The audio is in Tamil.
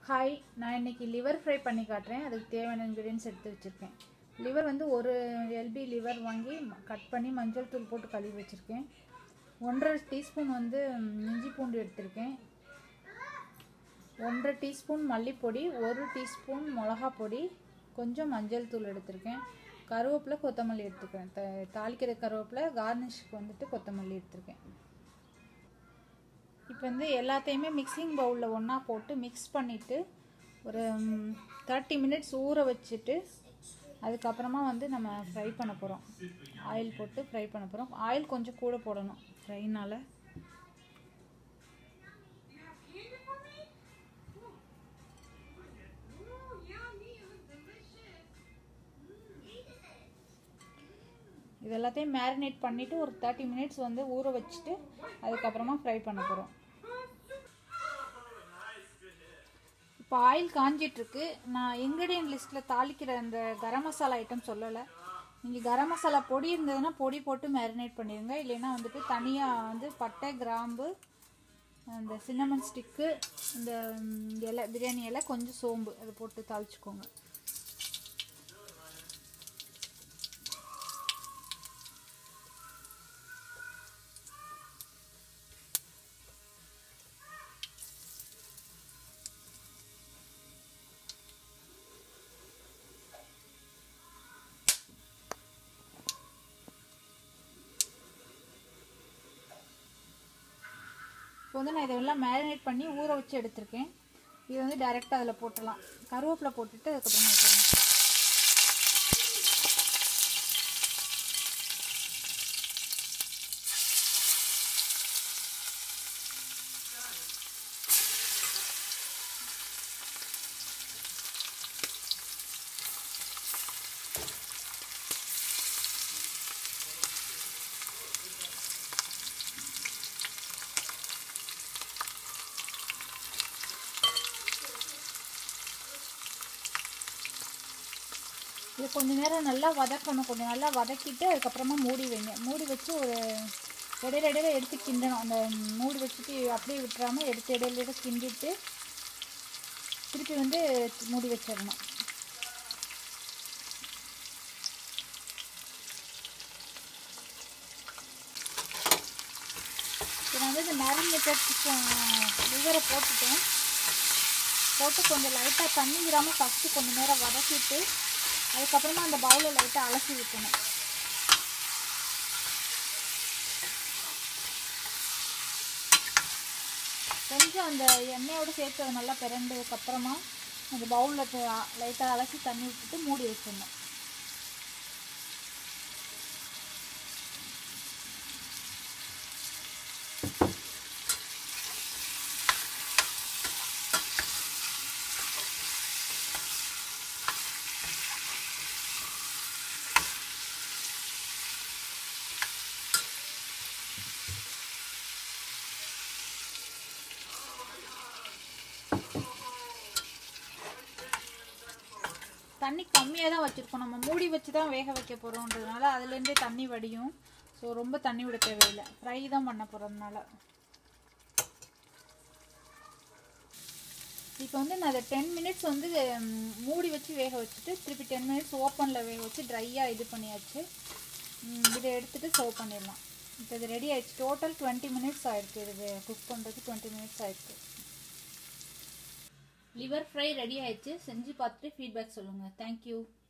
ஹாய் நான் இன்னைக்கு லிவர் ஃப்ரை பண்ணி காட்டுறேன் அதுக்கு தேவையான இன்க்ரீடியன்ஸ் எடுத்து வச்சுருக்கேன் லிவர் வந்து ஒரு எல்பி லிவர் வாங்கி கட் பண்ணி மஞ்சள் தூள் போட்டு கழுவி வச்சுருக்கேன் ஒன்றரை டீஸ்பூன் வந்து ம், இஞ்சி பூண்டு எடுத்திருக்கேன் ஒன்றரை டீஸ்பூன் மல்லிப்பொடி ஒரு டீஸ்பூன் மிளகா பொடி கொஞ்சம் மஞ்சள் தூள் எடுத்திருக்கேன் கருவேப்பிலை கொத்தமல்லி எடுத்துக்கிறேன் த தாளிக்கிற கருவேப்பிலை கார்னிஷ்க்கு வந்துட்டு கொத்தமல்லி எடுத்திருக்கேன் இப்போ வந்து எல்லாத்தையுமே மிக்சிங் பவுலில் ஒன்றா போட்டு மிக்ஸ் பண்ணிவிட்டு ஒரு தேர்ட்டி மினிட்ஸ் ஊற வச்சுட்டு அதுக்கப்புறமா வந்து நம்ம ஃப்ரை பண்ண போகிறோம் ஆயில் போட்டு ஃப்ரை பண்ண போகிறோம் ஆயில் கொஞ்சம் கூட போடணும் ஃப்ரைனால் இது எல்லாத்தையும் மேரினேட் பண்ணிவிட்டு ஒரு தேர்ட்டி மினிட்ஸ் வந்து ஊற வச்சுட்டு அதுக்கப்புறமா ஃப்ரை பண்ண போகிறோம் இப்போ ஆயில் காஞ்சிட்ருக்கு நான் இன்க்ரீடியன்ட் லிஸ்ட்டில் தாளிக்கிற அந்த கரம் மசாலா ஐட்டம் சொல்லலை நீங்கள் கரம் மசாலா பொடி இருந்ததுன்னா பொடி போட்டு மேரினேட் பண்ணிடுங்க இல்லைன்னா வந்துட்டு தனியாக வந்து பட்டை கிராம்பு அந்த சின்னமன் ஸ்டிக்கு இந்த ம், இலை பிரியாணி இலை கொஞ்சம் சோம்பு அதை போட்டு தாளிச்சுக்கோங்க இப்போ வந்து நான் இதெல்லாம் மேரினேட் பண்ணி ஊற வச்சு எடுத்திருக்கேன் இது வந்து டைரெக்டாக அதில் போட்டுடலாம் கருவேப்பிலை போட்டுட்டு அதுக்கப்புறமா வைக்கிறேன் இது கொஞ்ச நேரம் நல்லா வதக்கணும் கொஞ்சம் நல்லா வதக்கிட்டு அதுக்கப்புறமா மூடி வைங்க மூடி வச்சு ஒரு இடையில இடையில எடுத்து கிண்டணும் அந்த மூடி வச்சுட்டு அப்படியே விட்டுறாம எடுத்து இடையில இடையில கிண்டிட்டு திருப்பி வந்து மூடி வச்சிடணும் இப்போ நான் வந்து இந்த மேரினேட்டட் சிக்கன் லிவரை போட்டுட்டேன் போட்டு கொஞ்சம் லைட்டாக தண்ணி விடாமல் ஃபஸ்ட்டு கொஞ்சம் நேரம் வதக்கிட்டு அதுக்கப்புறமா அந்த பவுலில் லைட்டாக அலசி வைக்கணும் கொஞ்சம் அந்த எண்ணெயோடு சேர்த்து அதை நல்லா பிறண்டதுக்கப்புறமா அந்த பவுலில் லைட்டாக அலசி தண்ணி விட்டுட்டு மூடி வச்சிடணும் தண்ணி கம்மியாக தான் வச்சுருக்கோம் நம்ம மூடி வச்சு தான் வேக வைக்க போகிறோன்றதுனால அதுலேருந்தே தண்ணி வடியும் ஸோ ரொம்ப தண்ணி விட தேவையில்லை ஃப்ரை தான் பண்ண போகிறதுனால இப்போ வந்து நான் அதை டென் மினிட்ஸ் வந்து ம், மூடி வச்சு வேக வச்சுட்டு திருப்பி டென் மினிட்ஸ் ஓப்பனில் வேக வச்சு ட்ரையாக இது பண்ணியாச்சு ம், இதை எடுத்துகிட்டு சர்வ் பண்ணிடலாம் இப்போ இது ரெடி ஆயிடுச்சு டோட்டல் டுவெண்ட்டி மினிட்ஸ் ஆயிருக்கு இது குக் பண்ணுறதுக்கு டுவெண்ட்டி மினிட்ஸ் ஆயிருக்கு லிவர் ஃப்ரை ரெடி ஆயிடுச்சு செஞ்சு பார்த்துட்டு ஃபீட்பேக் சொல்லுங்கள் தேங்க்யூ